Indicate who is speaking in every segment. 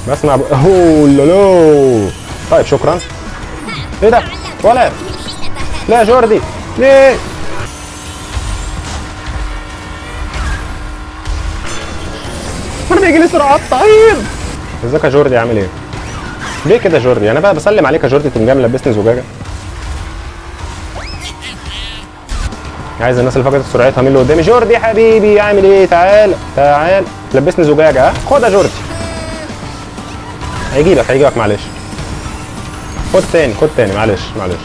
Speaker 1: بسمع ب... اوه لولو طيب شكرا ايه ده ولا لا يا جوردي ليه انا بيجي لي سرعات طيب ازيك يا جوردي عامل ايه ليه كده يا جوردي انا بقى بسلم عليك يا جوردي تقوم جاي ملبسني زجاجه عايز الناس اللي فقدت سرعتها مين اللي قدامي جوردي حبيبي عامل ايه تعال تعال لبسني زجاجه ها خد يا جوردي هيجيبك هيجيبك معلش خد تاني خد تاني معلش معلش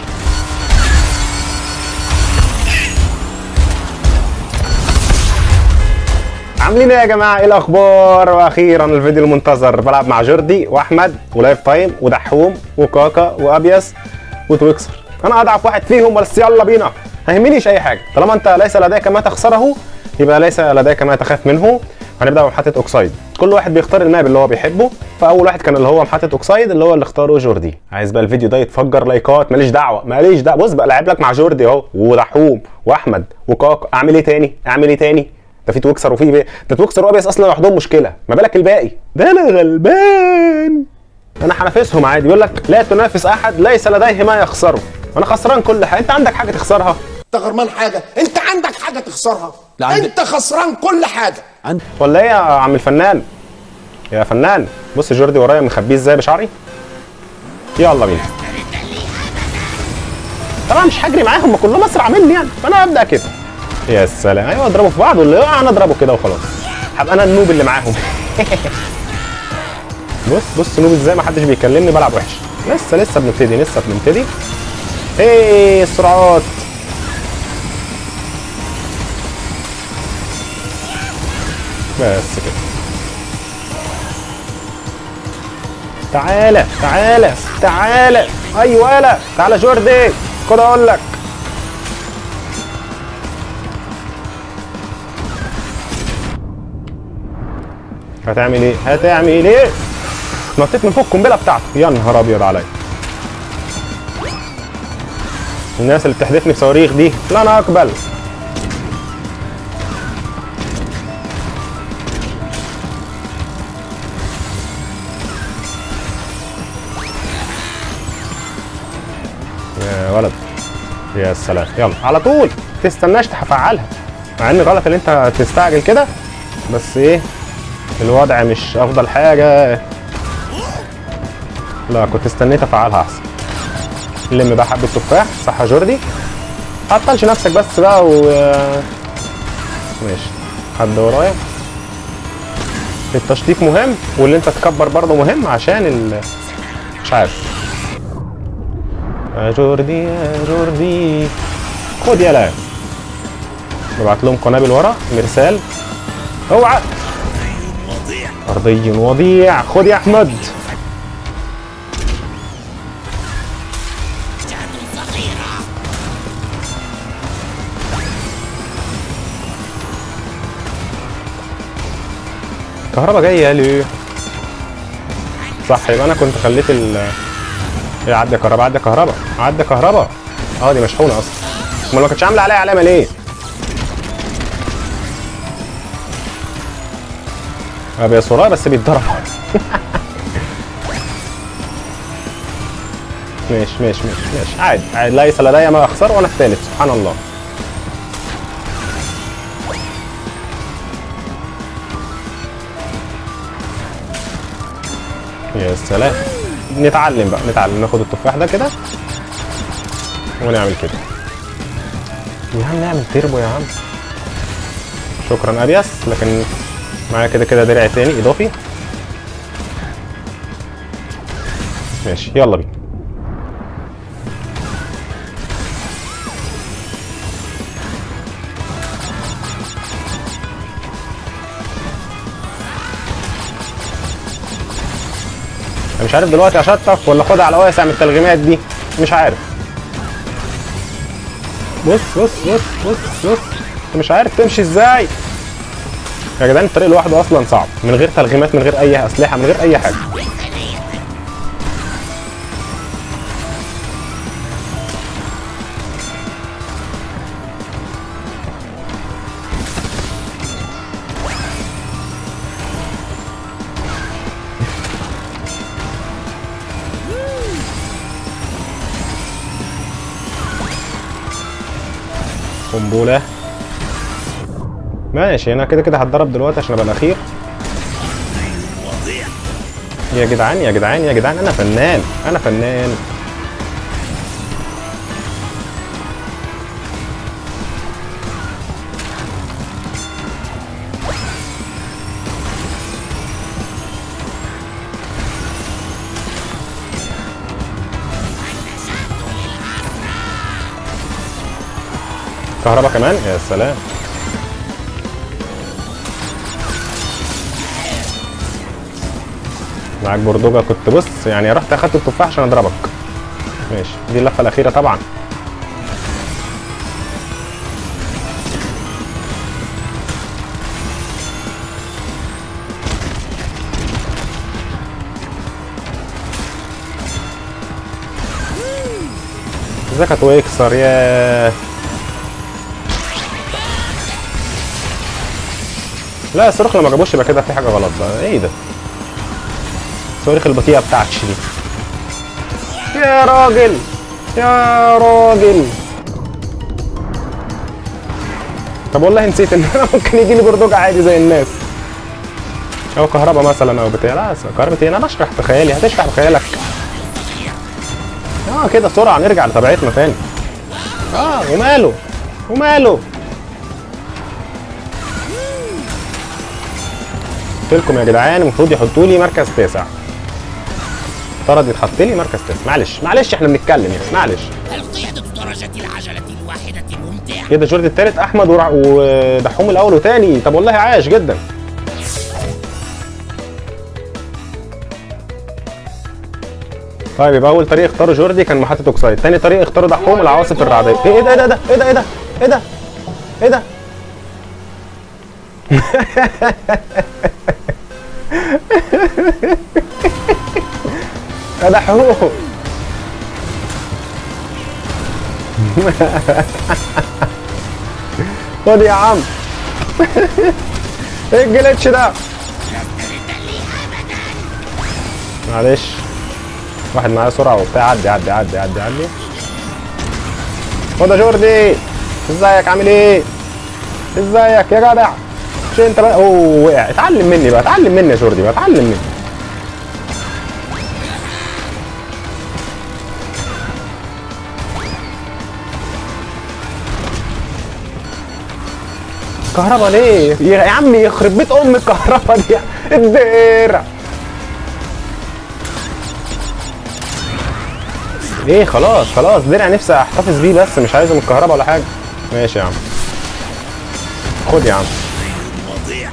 Speaker 1: عاملين ايه يا جماعه ايه الاخبار واخيرا الفيديو المنتظر بلعب مع جوردي واحمد ولايف تايم ودحوم وكاكا وابيس وتويكسر انا اضعف واحد فيهم بس يلا بينا ما يهمنيش اي حاجه طالما انت ليس لديك ما تخسره يبقى ليس لديك ما تخاف منه هنبدا بمحطه اوكسايد كل واحد بيختار الماب اللي هو بيحبه فاول واحد كان اللي هو محطه اوكسايد اللي هو اللي اختاره جوردي عايز بقى الفيديو ده يتفجر لايكات ماليش دعوه ماليش دعوه بص بقى لعب لك مع جوردي اهو ودحوم واحمد وكاكا اعمل ايه تاني اعمل ايه تاني ده في تويكسر وفي بي... ده تويكسر وابيس اصلا لوحدهم مشكله ما بالك الباقي ده انا غلبان انا هنافسهم عادي يقول لك لا تنافس احد ليس لديه ما يخسره انا خسران كل حاجه انت عندك حاجه تخسرها
Speaker 2: انت غرمان حاجه انت عندك حاجه تخسرها
Speaker 3: لا عندي-
Speaker 2: انت خسران كل حاجه
Speaker 3: عند
Speaker 1: ولا ايه يا عم الفنان يا فنان بص جوردي ورايا مخبيه ازاي بشعري يلا بينا طبعا مش هجري معاهم ما كلهم اسرع مني يعني فانا هبدا كده يا سلام ايوه اضربوا في بعض ولا إيه؟ انا اضربه كده وخلاص هبقى انا النوب اللي معاهم بص بص نوب ازاي ما حدش بيكلمني بلعب وحش لسه لسه بنبتدي لسه بنبتدي ايه السرعات بس كده تعالى تعالى تعالى ايوه لا تعالى جوردي خد اقول لك هتعمل ايه هتعمل ايه نطيت من فوق القنبله بتاعته يا نهار ابيض عليا الناس اللي بتحدفني بصواريخ دي لا انا اقبل يا ولد يا سلام يلا على طول تستناش تفعلها مع ان غلط ان انت تستعجل كده بس ايه الوضع مش افضل حاجه لا كنت استنيت افعلها احسن لم بقى حبه تفاح صح يا جوردي عطلش نفسك بس بقى و ماشي حد ورايا التشطيف مهم واللي انت تكبر برضه مهم عشان ال... مش عارف يا جوردي يا جوردي خد يا لاعب ببعت لهم قنابل ورا مرسال اوعى ارضي وضيع خد يا احمد كهربا جايه ليه صح يبقى انا كنت خليت ال ايه عدى كهربا عدى كهربا عدى كهربا اه دي مشحونه اصلا امال ما كانتش عامله عليها علامه ليه ابي سرايا بس بيتضرب ماشي ماشي ماشي ماشي عادي عادي ليس لدي ما اخسر وانا الثالث سبحان الله يا سلام نتعلم بقى نتعلم ناخد التفاح ده كده ونعمل كده يا عم نعمل تيربو يا عم شكرا ابيس لكن معايا كده كده درع تاني اضافي ماشي يلا بينا أنا مش عارف دلوقتي اشطف ولا اخدها على واسع من التلغيمات دي مش عارف بص بص بص بص بص انت مش عارف تمشي ازاي يا جدعان الطريق لوحده اصلا صعب من غير تلغيمات من غير اي اسلحه من غير اي حاجه قنبله ماشي انا كده كده هتضرب دلوقتي عشان ابقى الاخير يا جدعان يا جدعان يا جدعان انا فنان انا فنان كهربا كمان يا سلام معاك بردوجة كنت بص يعني رحت اخدت التفاح عشان اضربك ماشي دي اللفة الأخيرة طبعا زكت ويكسر ياه لا الصاروخ لما جابوش يبقى كده في حاجه غلط بقى ايه ده الصواريخ البطيئه بتاعتش دي يا راجل يا راجل طب والله نسيت ان انا ممكن يجي لي بردوج عادي زي الناس او كهرباء مثلا او بتاع لا كهرباء ايه انا بشرح بخيالي هتشرح بخيالك اه كده بسرعه نرجع لطبيعتنا تاني اه وماله وماله قلت لكم يا جدعان المفروض يحطوا لي مركز تاسع افترض يتحط لي مركز تاسع معلش معلش احنا بنتكلم يعني معلش
Speaker 3: القيادة درجة العجلة الواحدة ممتعة
Speaker 1: كده جوردي التالت احمد ورع- ودحوم الاول وتاني طب والله عاش جدا طيب يبقى اول طريق اختاروا جوردي كان محطة اوكسايد تاني طريق اختاروا دحوم العواصف الرعدية ايه ايه ده ايه ده ايه ده ايه ده ايه ده ايه ده يا دحوم خد يا عم ايه الجليتش ده معلش واحد معاه سرعه وبتاع عدي عدي عدي عدي عدي خد يا جوردي ازيك عامل ايه ازيك يا جدع مش انت بقى اوه وقع اتعلم مني بقى اتعلم مني يا جوردي بقى اتعلم مني كهربا ليه؟ يا يا عم يخرب بيت ام الكهربا دي الدرع ايه خلاص خلاص درع نفسي احتفظ بيه بس مش عايزه من الكهرباء ولا حاجه ماشي يا عم خد يا عم
Speaker 3: وضيع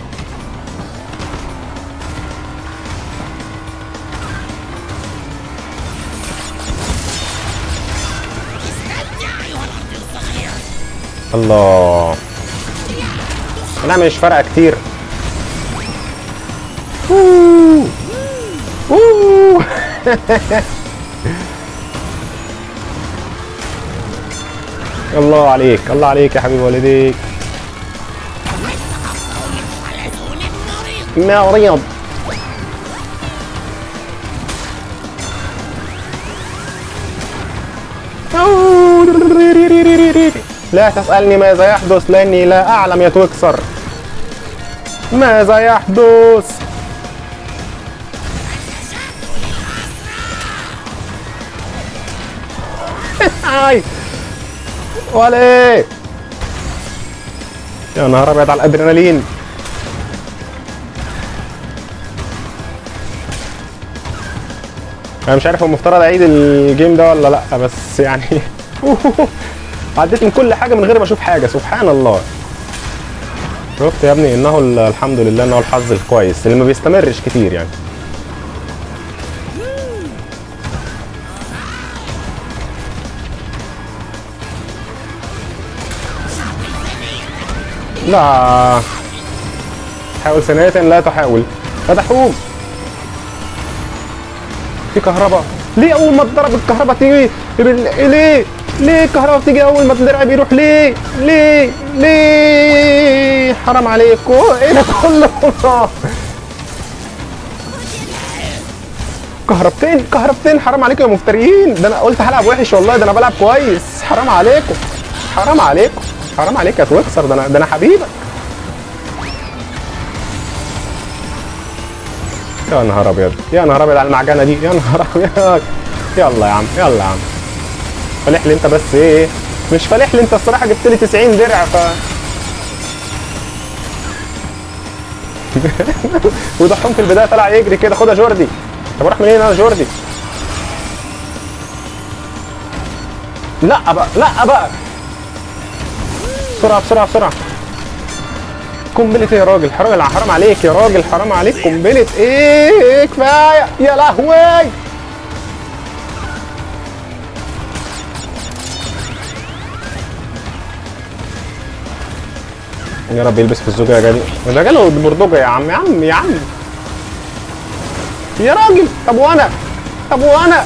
Speaker 3: استمتع أيها الأرض الصغير
Speaker 1: الله لا مش فارقه كتير أوه. أوه. الله عليك الله عليك يا حبيب والديك
Speaker 3: حلزون مريض
Speaker 1: مريض لا تسألني ماذا يحدث لأني لا أعلم يا توكسر ماذا يحدث اي ولا ايه يا نهار ابيض على الادرينالين انا مش عارف هو المفترض اعيد الجيم ده ولا لا بس يعني عديت من كل حاجه من غير ما اشوف حاجه سبحان الله شفت يا ابني انه ال- الحمد لله انه الحظ الكويس اللي ما بيستمرش كتير يعني لا حاول ثانية لا تحاول فتحوم في كهرباء ليه اول ما تضرب الكهرباء تيجي بال- ليه ليه الكهرباء بتيجي اول ما الدرع بيروح ليه ليه ليه حرام عليكم ايه ده كله كهربتين كهربتين حرام عليكم يا مفتريين ده انا قلت هلعب وحش والله ده انا بلعب كويس حرام عليكم حرام عليكم حرام عليك يا تويكسر ده انا ده انا حبيبك يا نهار ابيض يا نهار ابيض على المعجنه دي يا نهار ابيض يلا يا عم يلا يا عم فالح لي انت بس ايه مش فالح لي انت الصراحه جبت لي 90 درع ف وضحهم في البدايه طلع يجري كده خد يا جوردي طب اروح منين انا جوردي لا بقى لا بقى بسرعه بسرعه بسرعه قنبلة ايه يا راجل حرام حرام عليك يا راجل حرام عليك قنبلة ايه كفاية يا لهوي يا رب يلبس في الزجاجة دي ده جاله بردوجة يا عم يا عم يا عم يا راجل طب وانا طب وانا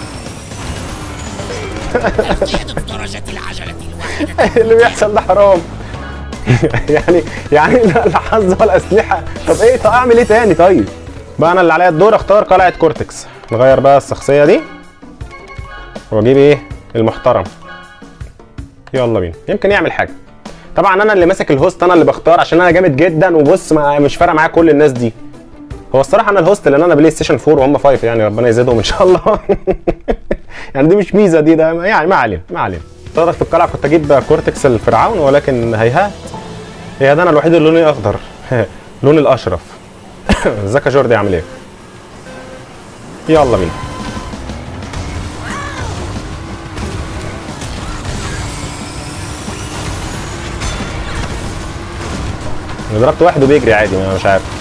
Speaker 3: زيادة درجة العجلة الواحدة
Speaker 1: اللي بيحصل ده حرام يعني يعني لا لا حظ ولا اسلحه طب ايه طب اعمل ايه تاني طيب بقى انا اللي عليا الدور اختار قلعه كورتكس نغير بقى الشخصيه دي واجيب ايه المحترم يلا بينا يمكن يعمل حاجه طبعا انا اللي ماسك الهوست انا اللي بختار عشان انا جامد جدا وبص ما مش فارقه معايا كل الناس دي هو الصراحه انا الهوست لان انا بلاي ستيشن 4 وهم 5 يعني ربنا يزيدهم ان شاء الله يعني دي مش ميزه دي ده يعني ما علينا ما علينا طرف في القلعه كنت اجيب كورتكس الفرعون ولكن هيهات هي ده انا الوحيد اللي لوني اخضر لون الاشرف ازيك يا جوردي عامل ايه يلا بينا انا ضربت واحد وبيجري عادي انا مش عارف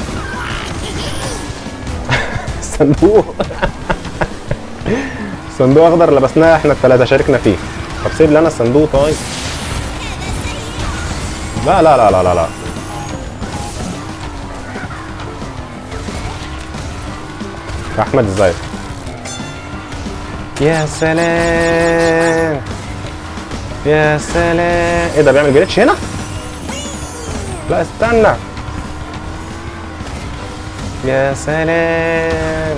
Speaker 1: الصندوق صندوق اخضر لبسناه احنا الثلاثه شاركنا فيه طب سيب لي انا الصندوق طيب لا لا لا لا لا لا يا احمد ازيك يا سلام يا سلام ايه ده بيعمل جليتش هنا لا استنى يا سلام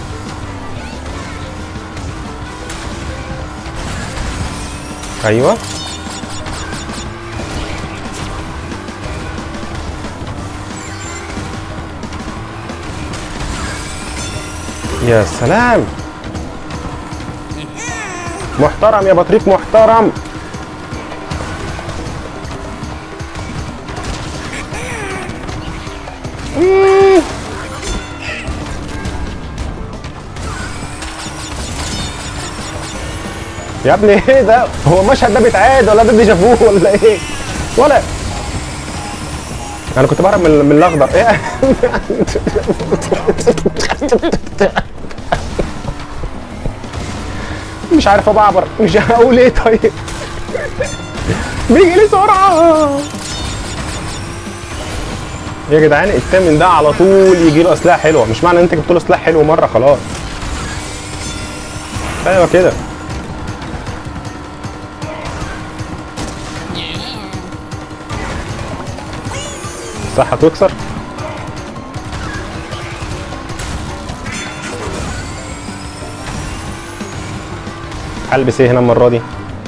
Speaker 1: ايوه يا سلام محترم يا بطريق محترم مم. يا ابني ايه ده هو المشهد ده بيتعاد ولا ده ديجافو ولا ايه ولا انا كنت بهرب من من الاخضر ايه مش عارف ابعبر مش هقول ايه طيب بيجي لي سرعه يا جدعان التامن ده على طول يجي له اسلحه حلوه مش معنى ان انت جبت له سلاح حلو مره خلاص ايوه كده صح هتكسر هلبس ايه هنا المره دي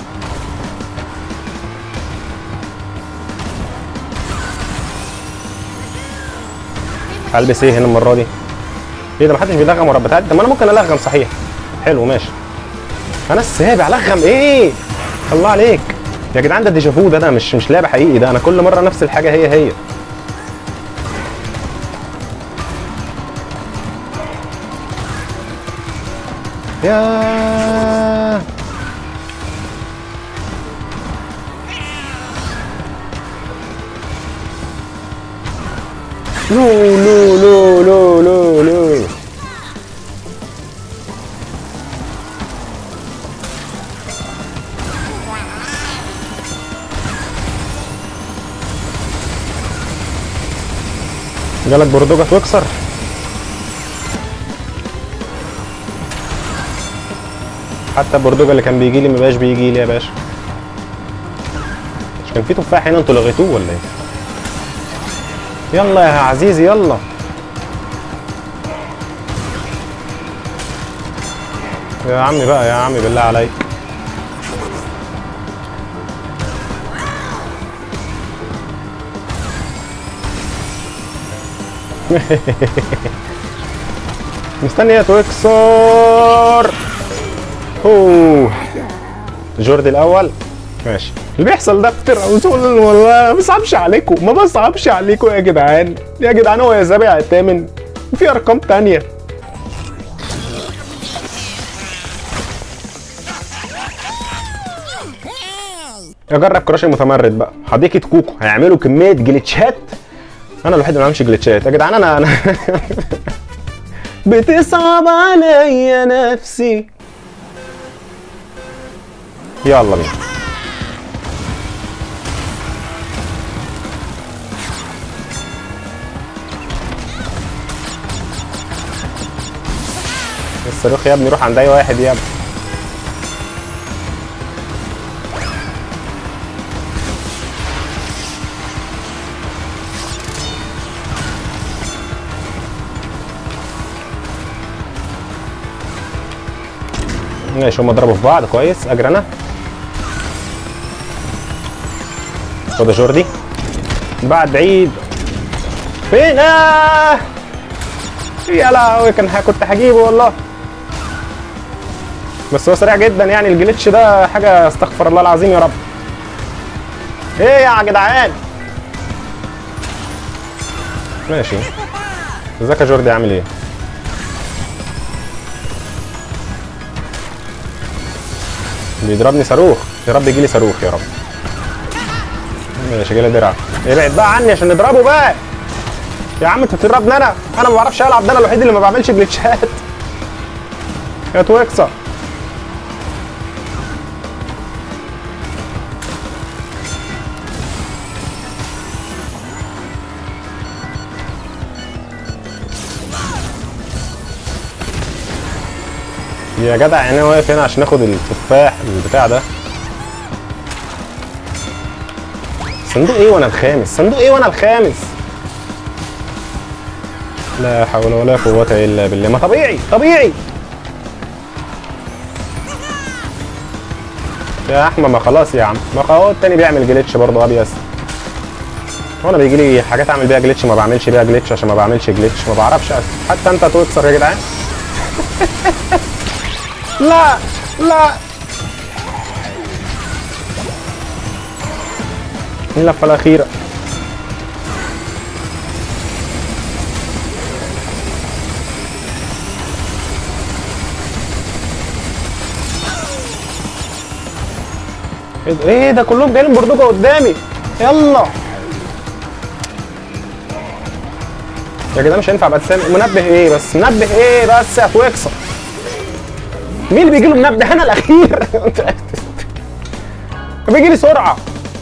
Speaker 1: هلبس ايه هنا المره دي ايه ده محدش بيلغم ورا بتاعتي طب ما انا ممكن الغم صحيح حلو ماشي انا السابع الغم ايه الله عليك يا جدعان ده ديجافو ده انا مش مش لعبه حقيقي ده انا كل مره نفس الحاجه هي هي يا لو لو لو لو لو لو جالك بردوجة تكسر حتى البردوجة اللي كان بيجي لي ما بقاش بيجي لي يا باشا مش كان في تفاح هنا انتوا لغيتوه ولا ايه يلا يا عزيزي يلا يا عمي بقى يا عمي بالله عليك مستني يا تويكسر اوه جوردي الاول ماشي اللي بيحصل ده كتير قوي والله ما بصعبش عليكم ما بصعبش عليكم يا جدعان يا جدعان هو يا سابع يا تامن وفي ارقام تانية اجرب كراش المتمرد بقى حديقه كوكو هيعملوا كميه جليتشات انا الوحيد اللي ما بعملش جليتشات يا جدعان انا انا بتصعب عليا نفسي يلا بينا الصاروخ يا ابني روح عند اي واحد يا ابني ماشي هما ضربوا في بعض كويس اجري انا خد يا جوردي بعد بعيد فين آه يا لهوي كان ه- كنت هجيبه والله بس هو سريع جدا يعني الجليتش ده حاجه استغفر الله العظيم يا رب ايه يا جدعان ماشي ازيك يا جوردي عامل ايه بيضربني صاروخ يا رب يجيلي صاروخ يا رب ماشي جالي درع ابعد بقى عني عشان نضربه بقى يا عم انت بتضربني انا انا ما بعرفش العب ده انا الوحيد اللي ما بعملش جليتشات يا تويكسر يا جدع يعني انا واقف هنا عشان اخد التفاح البتاع ده صندوق ايه وانا الخامس صندوق ايه وانا الخامس لا حول ولا قوة الا بالله ما طبيعي طبيعي يا احمد ما خلاص يا عم ما هو التاني بيعمل جليتش برضه ابيس هو انا بيجي لي حاجات اعمل بيها جليتش ما بعملش بيها جليتش عشان ما بعملش جليتش ما بعرفش أس- حتى انت توكسر يا جدعان لا لا اللفة الأخيرة ايه ده- ايه ده كلهم جايين بردوجة قدامي يلا يا جدعان مش هينفع ابقى تسامع منبه ايه بس منبه ايه بس يا تويكسر مين اللي بيجي له منبه انا الاخير بيجي لي سرعه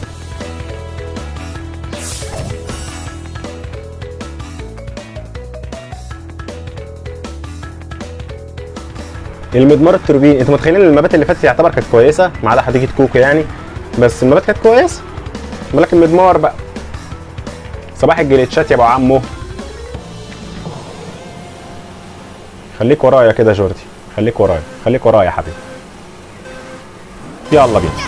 Speaker 1: المدمار التوربين انتوا متخيلين المبات اللي فاتت يعتبر كانت كويسه ما عدا حديقه كوكو يعني بس المبات كانت كويسه بالك المدمار بقى صباح الجليتشات يا ابو عمو خليك ورايا كده يا جوردي خليك ورايا خليك ورايا يا حبيبي يلا بينا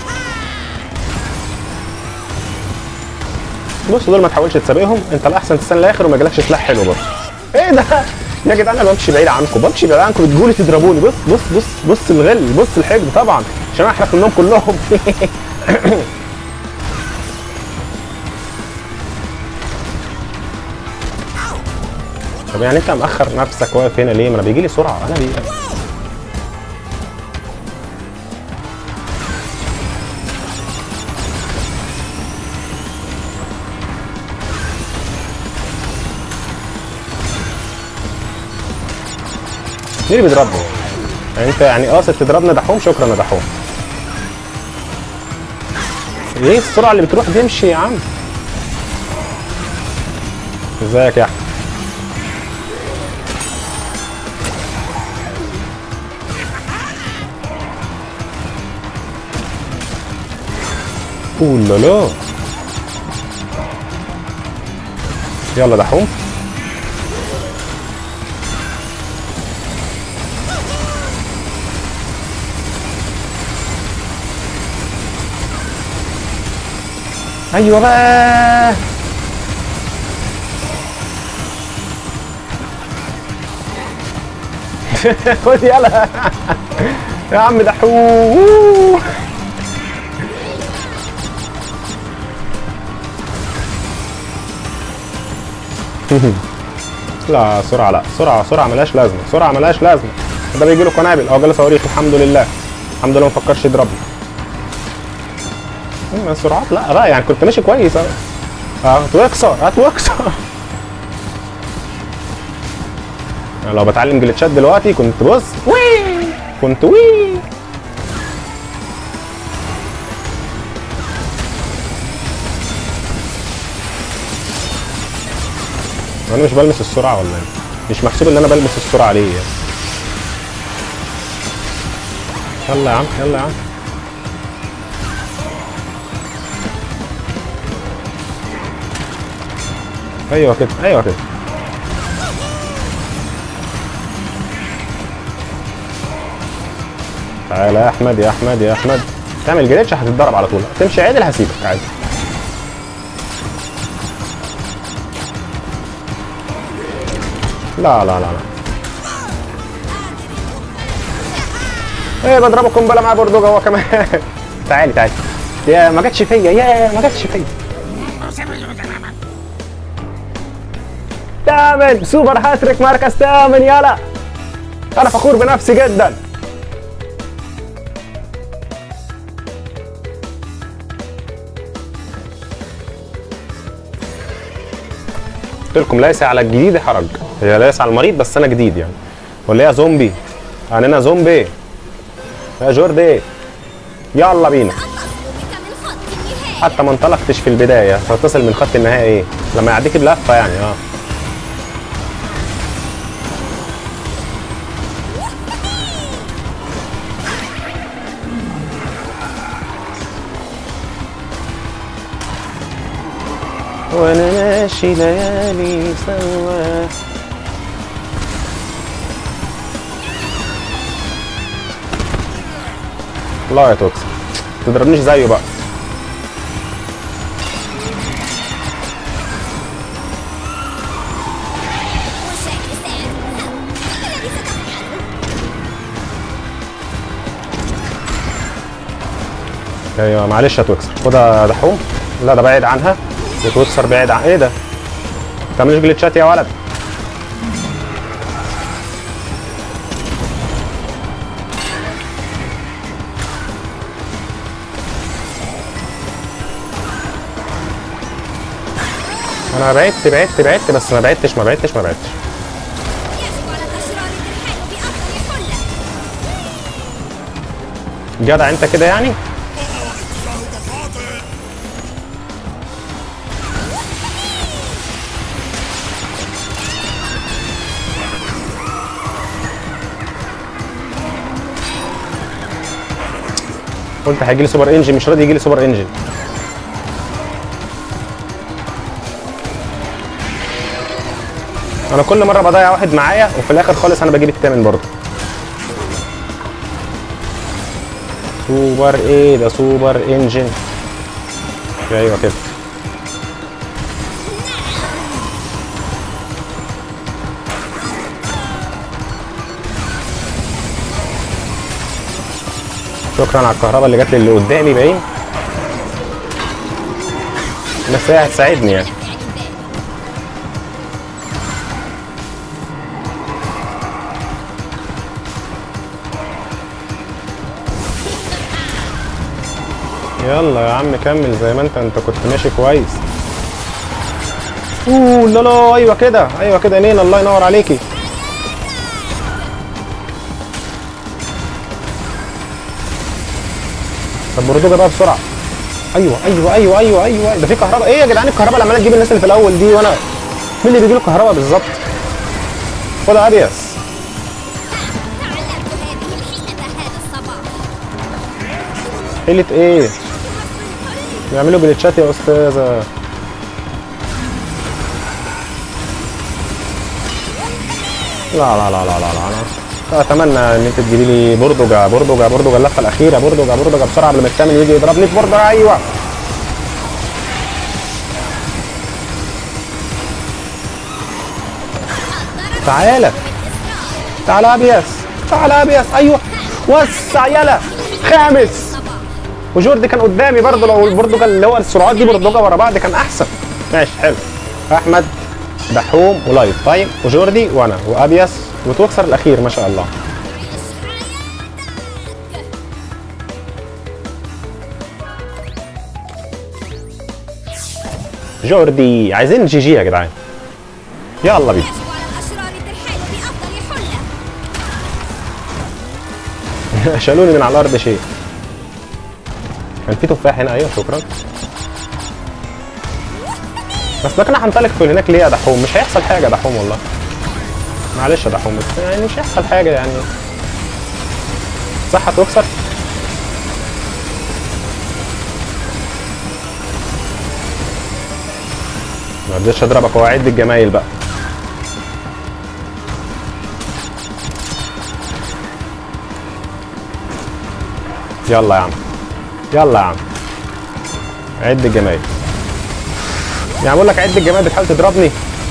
Speaker 1: بص دول ما تحاولش تسابقهم انت الاحسن تستنى الاخر وما يجيلكش سلاح حلو برضه ايه ده يا جدعان انا بمشي بعيد عنكم بمشي بعيد عنكم بتجولي تضربوني بص بص بص بص الغل بص الحقد طبعا عشان انا احرق منهم كلهم طب يعني انت مأخر نفسك واقف هنا ليه؟ ما انا بيجي لي سرعه انا بي... مين اللي بيضربني؟ يعني انت يعني قاصد تضربنا دحوم شكرا يا دحوم ايه السرعه اللي بتروح دي امشي يا عم ازيك يا احمد اوه لا لا يلا دحوم ايوه بقى خد يلا يا عم دحوم لا سرعة لا سرعة سرعة ملهاش لازمة سرعة ملهاش لازمة ده بيجي له قنابل اه جاله صواريخ الحمد لله الحمد لله ما فكرش يضربني أما السرعات لا بقى يعني كنت ماشي كويس اه هتوكسر هتوكسر انا لو بتعلم جلitchات دلوقتي كنت بص وي كنت وي انا مش بلمس السرعه ولا ايه مش محسوب ان انا بلمس السرعه ليه يعني يلا يا عم يلا يا عم ايوه كده ايوه كده تعالى يا احمد يا احمد يا احمد تعمل جليتش هتتضرب على طول تمشي عادل هسيبك عادي لا لا لا لا ايه بضربه قنبله مع بردوجه هو كمان تعالي تعالي يا ما جاتش فيا يا ما جاتش فيا تامن سوبر هاتريك مركز تامن يلا انا فخور بنفسي جدا قلت لكم ليس على الجديد حرج هي ليس على المريض بس انا جديد يعني ولا هي زومبي يعني انا زومبي يا جوردي يلا بينا
Speaker 4: أتصل بك من خط النهاية
Speaker 1: حتى ما انطلقتش في البدايه تتصل من خط النهايه ايه لما يعديك بلفه يعني اه وانا ماشي ليالي سوا لا يا توكس تضربنيش زيه بقى
Speaker 4: وشكل سعد ما الذي ستفعله؟
Speaker 1: ايوه معلش يا توكسر خدها يا دحوم لا ده بعيد عنها وتوكسر بعيد عن ايه ده؟ ما تعملش جليتشات يا ولد انا بعدت بعدت بعدت بس ما بعدتش ما بعدتش ما بعدتش
Speaker 4: يجب على الأشرار الترحال بأفضل حلة
Speaker 1: جدع انت كده يعني قلت هيجي لي سوبر انجن مش راضي يجي لي سوبر انجن انا كل مره بضيع واحد معايا وفي الاخر خالص انا بجيب الثامن برضه سوبر ايه ده سوبر انجن ايوه كده شكرا على الكهرباء اللي جات لي اللي قدامي باين بس هي هتساعدني يعني
Speaker 4: نفع الذات
Speaker 1: يلا يا عم كمل زي ما انت انت كنت ماشي كويس اوه لا لا ايوه كده ايوه كده نين الله ينور عليكي طب بردوجة بقى بسرعة ايوه ايوه ايوه ايوه ايوه ده في كهرباء ايه يا جدعان الكهرباء اللي عماله تجيب الناس اللي في الاول دي وانا مين اللي بيجي له كهرباء بالظبط؟ خد يا ابيس
Speaker 4: تعلمت هذه الحيلة هذا الصباح
Speaker 1: حيلة ايه؟
Speaker 4: في وصف الطريق
Speaker 1: بيعملوا جليتشات يا استاذة لا لا لا لا لا لا انا اتمنى ان انت تجيبي لي بردجة بردجة بردجة اللفة الأخيرة بردجة بردجة بسرعة قبل ما الثامن يجي يضربني في بردجة أيوه تعالى
Speaker 4: بالإصرار
Speaker 1: تعالى يا ابياس تعالى يا ابياس ايوه وسع يلا خامس
Speaker 4: صباح
Speaker 1: وجوردي كان قدامي برضه لو البرتغال اللي هو السرعات دي برتغال ورا بعض كان احسن ماشي حلو احمد دحوم ولايف تايم وجوردي وانا وابياس وتوكسر الاخير ما شاء الله جوردي عايزين جي جي يا جدعان يلا بينا
Speaker 4: يجب على الأشرار الترحال بأفضل حلة
Speaker 1: شالوني من على الارض شيء كان في تفاح هنا ايوه شكرا بس ده كنا هنطلق في هناك ليه يا دحوم مش هيحصل حاجه يا دحوم والله معلش يا دحوم بس يعني مش هيحصل حاجه يعني صح هتكسر ما رضيتش اضربك واعد الجمايل بقى يلا يا عم يلا يا عم عد الجمايل يعني بقول لك عد الجمايل بتحاول تضربني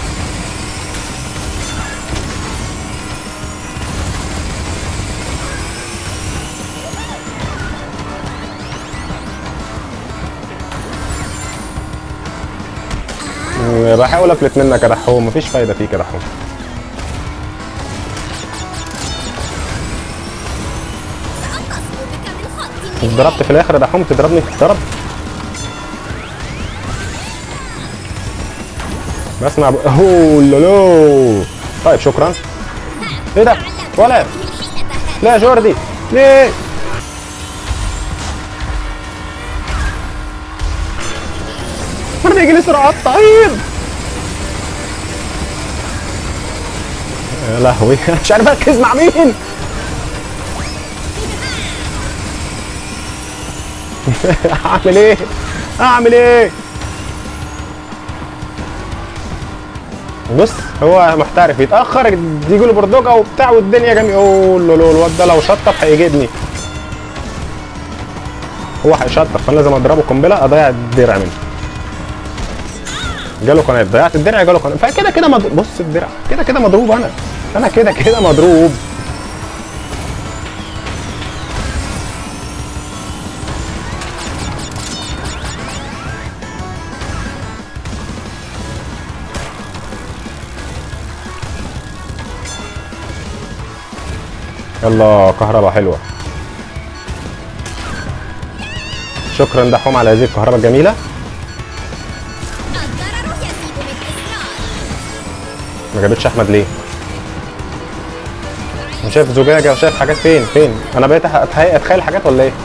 Speaker 1: مم، بحاول افلت منك يا دحوم مفيش فايده فيك يا دحوم
Speaker 4: سأتصل بك من خط النهاية
Speaker 1: ضربت في الاخر يا دحوم تضربني تضرب بسمع ب... اوه لولو طيب شكرا ايه ده ولا
Speaker 4: هذه الحيلة هذه
Speaker 1: لا يا جوردي ليه انا بيجي لي سرعات طيب يا لهوي مش عارف اركز مع مين اعمل ايه اعمل ايه بص هو محترف يتاخر يجي له بردوجه وبتاع والدنيا جميله اوه لولو الواد ده لو شطف هيجيبني هو هيشطف فانا لازم اضربه قنبله اضيع الدرع منه جاله قناه ضيعت الدرع جاله قناه فكده كده مضروب بص الدرع كده كده مضروب انا انا كده كده مضروب يلا كهرباء حلوه شكرا دحوم على هذه الكهرباء الجميله
Speaker 4: الضرر يزيد بالإصرار
Speaker 1: ما جابتش احمد ليه انا شايف زجاجه وشايف حاجات فين فين انا بقيت أتخ- اتخيل اتخيل حاجات ولا ايه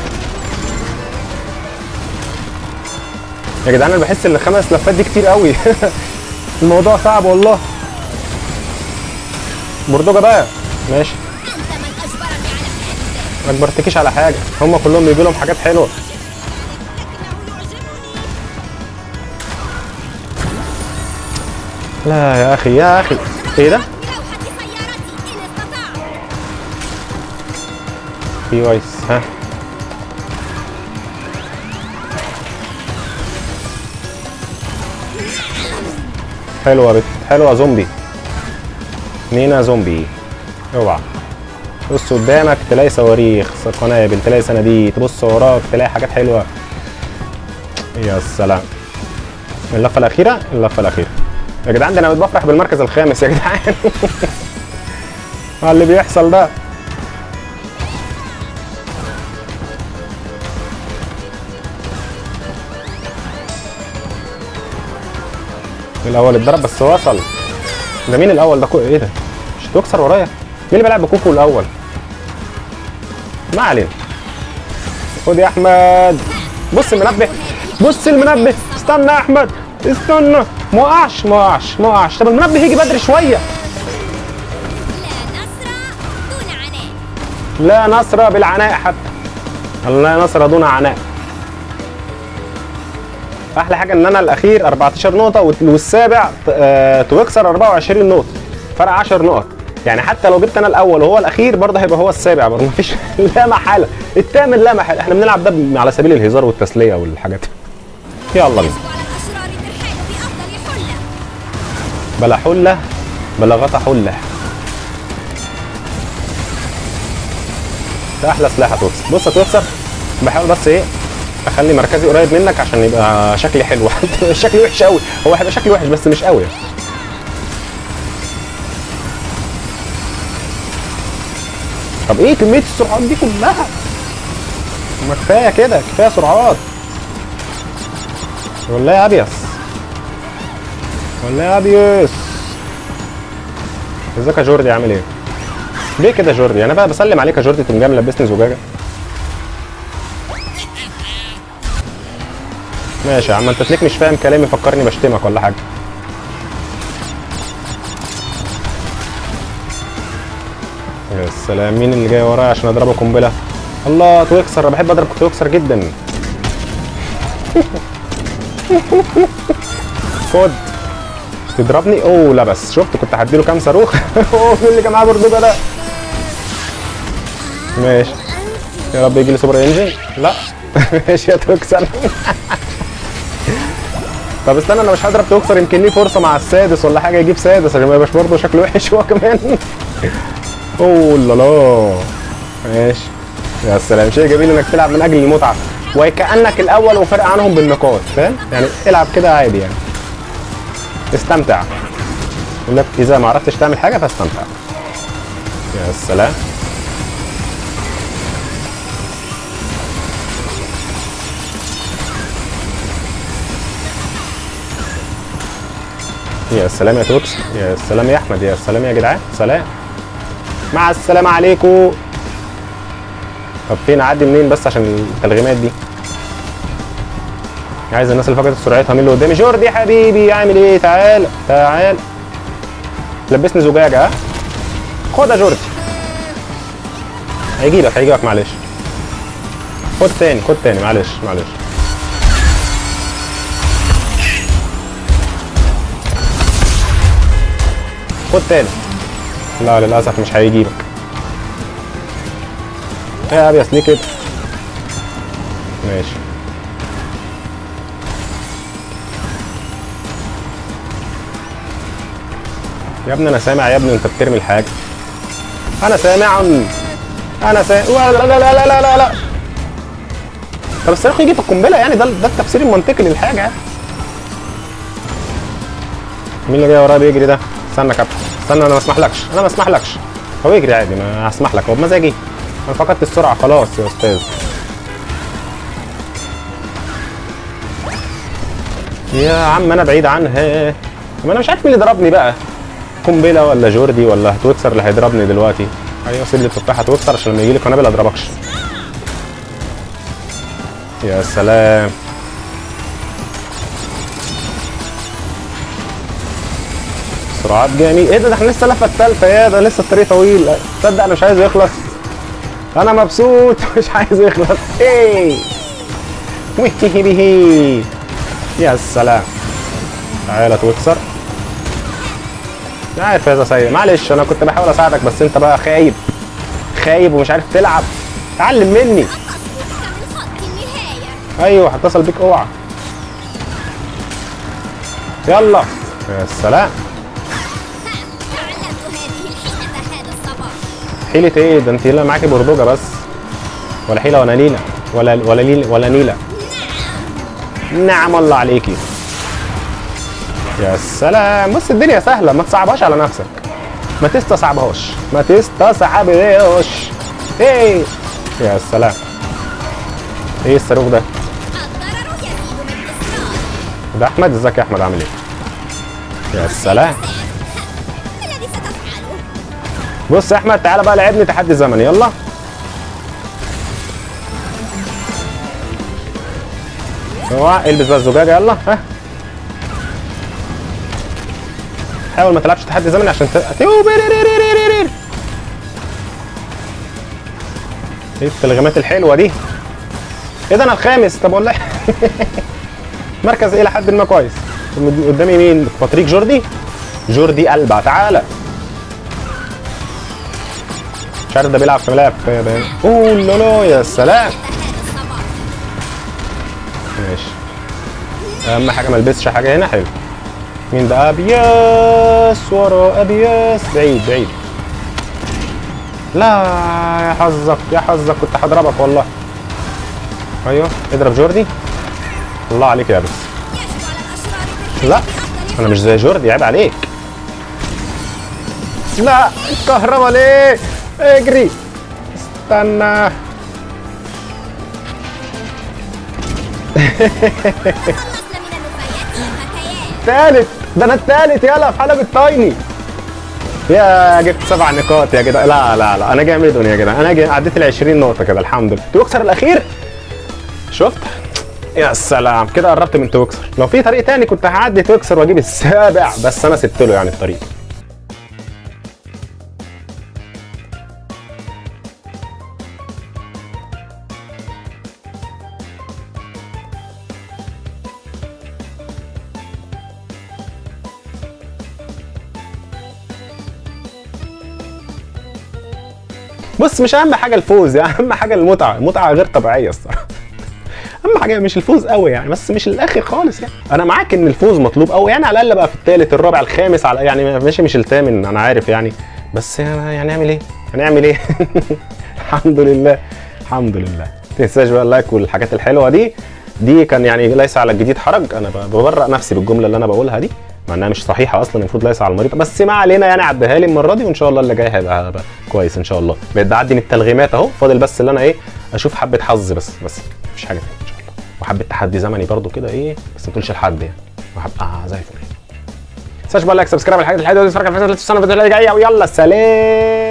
Speaker 1: يا جدعان انا بحس ان الخمس لفات دي كتير قوي الموضوع صعب والله بردوجه بقى ماشي
Speaker 4: أنت من أجبرني على فعل ذلك
Speaker 1: ما اجبرتكيش على حاجه هم كلهم بيجي لهم حاجات حلوه
Speaker 4: لكنه يعجبني
Speaker 1: لا يا اخي يا اخي ايه ده
Speaker 4: بلوحة سيارتي إن استطعت
Speaker 1: في وايس ها حلوة يا بت حلوة زومبي نينا زومبي اوعى بص قدامك تلاقي صواريخ قنابل تلاقي صناديق تبص وراك تلاقي حاجات حلوة يا سلام اللفة الأخيرة اللفة الأخيرة يا جدعان ده أنا بفرح بالمركز الخامس يا جدعان على اللي بيحصل ده الاول اتضرب بس وصل ده مين الاول ده كو... ايه ده مش تكسر ورايا مين اللي بيلعب بكوكو الاول ما علينا خد يا احمد بص المنبه بص المنبه استنى يا احمد استنى ما وقعش ما وقعش ما وقعش طب المنبه يجي بدري شويه
Speaker 4: لا نصر دون عناء
Speaker 1: لا نصر بالعناء حتى لا نصر دون عناء احلى حاجه ان انا الاخير 14 نقطه وال- والسابع آه، توكسر 24 نقطه فرق 10 نقط يعني حتى لو جبت انا الاول وهو الاخير برضه هيبقى هو السابع برضه مفيش لا محاله الثامن لا محاله احنا بنلعب ده ب- على سبيل الهزار والتسليه والحاجات يلا بينا
Speaker 4: يجب على الأشرار الترحال بأفضل حلة
Speaker 1: بلا حله بلا غطا حله ده احلى سلاح هتوكسر بص هتوكسر بحاول بس ايه اخلي مركزي قريب منك عشان يبقى شكلي حلو شكلي وحش قوي هو هيبقى شكلي وحش بس مش قوي طب ايه كميه السرعات دي كلها ما كفايه كده كفايه سرعات ولا يا ابيس ولا يا ابيس ازيك يا جوردي عامل ايه ليه كده جوردي انا بقى بسلم عليك يا جوردي تقوم جاي ملبسني زجاجه ماشي يا عم انت تلاقيك مش فاهم كلامي فكرني بشتمك ولا حاجه يا سلام مين اللي جاي ورايا عشان اضربه قنبله الله تويكسر انا بحب اضرب تويكسر جدا خد تضربني اوه لا بس شفت كنت هديله كام صاروخ اوه مين اللي كان معاه بردوجه ده ماشي يا رب يجي لي سوبر انجن لا ماشي يا توكسر طب استنى انا مش هضرب توكسر يمكن ليه فرصه مع السادس ولا حاجه يجيب سادس عشان ما يبقاش برضه شكله وحش هو كمان اوه لا لا ماشي يا سلام شيء جميل انك تلعب من اجل المتعه وكانك الاول وفرق عنهم بالنقاط فاهم يعني العب كده عادي يعني استمتع يقول لك اذا ما عرفتش تعمل حاجه فاستمتع يا سلام يا سلام يا توكس يا سلام يا احمد يا سلام يا جدعان سلام مع السلامه عليكم طب فين اعدي منين بس عشان التلغيمات دي عايز الناس اللي فقدت سرعتها مين اللي قدامي جوردي يا حبيبي عامل ايه تعال تعال لبسني زجاجه ها خد يا جوردي هيجيبك هيجيبك معلش خد تاني خد تاني معلش معلش خد تاني لا للاسف مش هيجيبك يا ابيس ليه كده ماشي يا ابني انا سامع يا ابني وانت بترمي الحاجه انا سامع انا سامع لا لا لا لا لا لا لا طب الصاروخ يجي في القنبله يعني ده ده التفسير المنطقي للحاجه يعني مين اللي جاي ورايا بيجري ده؟ استنى يا كابتن استنى انا ما اسمحلكش انا ما اسمحلكش هو يجري عادي ما هسمح لك هو بمزاجي انا فقدت السرعه خلاص يا استاذ يا عم انا بعيد عنها ما انا مش عارف مين اللي ضربني بقى قنبله ولا جوردي ولا هتوكسر اللي هيضربني دلوقتي ايوه سيب لي التفاحه هتوكسر عشان لما يجي لي قنابل اضربكش يا سلام سرعات جميل ايه ده ده احنا لسه اللفه الثالثه يا ده لسه الطريق طويل تصدق انا مش عايز يخلص انا مبسوط مش عايز يخلص ايه وهي به يا سلام تعالى توكسر أنا عارف هذا سيء معلش انا كنت بحاول اساعدك بس انت بقى خايب خايب ومش عارف تلعب اتعلم مني
Speaker 4: تصبح من خط النهاية
Speaker 1: ايوه هتصل بيك اوعى يلا يا سلام
Speaker 4: تعلمت هذه الحيلة هذا الصباح
Speaker 1: حيلة ايه ده انت لا معاكي بردوجة بس ولا حيلة ولا نيلة ولا ولا ليل ولا نيلة نعم الله عليكي يا سلام بص الدنيا سهلة ما تصعبهاش على نفسك ما تستصعبهاش ما تستصعبهاش ايه يا سلام ايه الصاروخ ده
Speaker 4: الضرر يزيد من إصرار
Speaker 1: ده احمد ازيك يا احمد عامل ايه يا سلام
Speaker 4: ما الذي ستفعله؟
Speaker 1: بص يا احمد تعالى بقى لعبني تحدي زمني يلا اوعى البس بقى الزجاجه يلا ها حاول ما تلعبش تحدي زمني عشان ت... تيو بيريريريريرير. ايه التلغيمات الحلوه دي ايه ده انا الخامس طب والله مركز ايه لحد ما كويس قدامي مين بطريق جوردي جوردي قلبه تعالى مش عارف ده بيلعب في ملاعب في باين اوه لا لا يا سلام
Speaker 4: هذا الصباح
Speaker 1: ماشي اهم حاجه ما البسش حاجه هنا حلو مين ده ابياس ورا ابياس بعيد بعيد لا يا حظك يا حظك كنت هضربك والله ايوه اضرب جوردي الله عليك يا بس
Speaker 4: يجب على الأشرار الترحيب
Speaker 1: لا
Speaker 4: بأفضل
Speaker 1: انا مش زي جوردي عيب عليك لا الكهرباء ليه اجري استنى
Speaker 4: خلصنا من النفايات والحكايات
Speaker 1: تالت ده انا التالت يلا في حلبة تايني يا جبت سبع نقاط يا جدع لا لا لا انا جامد يا جدع انا جا- عديت ال 20 نقطة كده الحمد لله توكسر الاخير شفت يا سلام كده قربت من توكسر لو في طريق تاني كنت هعدي توكسر واجيب السابع بس انا سبت له يعني الطريق بص مش اهم حاجه الفوز يعني اهم حاجه المتعه المتعه غير طبيعيه الصراحه اهم حاجه مش الفوز قوي يعني بس مش الاخر خالص يعني انا معاك ان الفوز مطلوب قوي يعني على الاقل بقى في الثالث الرابع الخامس على يعني ماشي مش الثامن انا عارف يعني بس يعني هنعمل ايه هنعمل ايه الحمد لله الحمد لله ما تنساش بقى اللايك والحاجات الحلوه دي دي كان يعني ليس على الجديد حرج انا ب- ببرأ نفسي بالجمله اللي انا بقولها دي مع انها مش صحيحه اصلا المفروض ليس على المريض بس ما علينا يعني عديها لي المره دي وان شاء الله اللي جاي هيبقى هيبقى كويس ان شاء الله بقيت بعدي من التلغيمات اهو فاضل بس اللي انا ايه اشوف حبه حظ بس بس مفيش حاجه تاني ان شاء الله وحبه تحدي زمني برضو كده ايه بس ما تقولش لحد يعني وهبقى زي الفل تنساش بقى لايك سبسكرايب الحاجات الحلوه دي اتفرج على الفيديو اللي في السنه اللي جايه ويلا سلام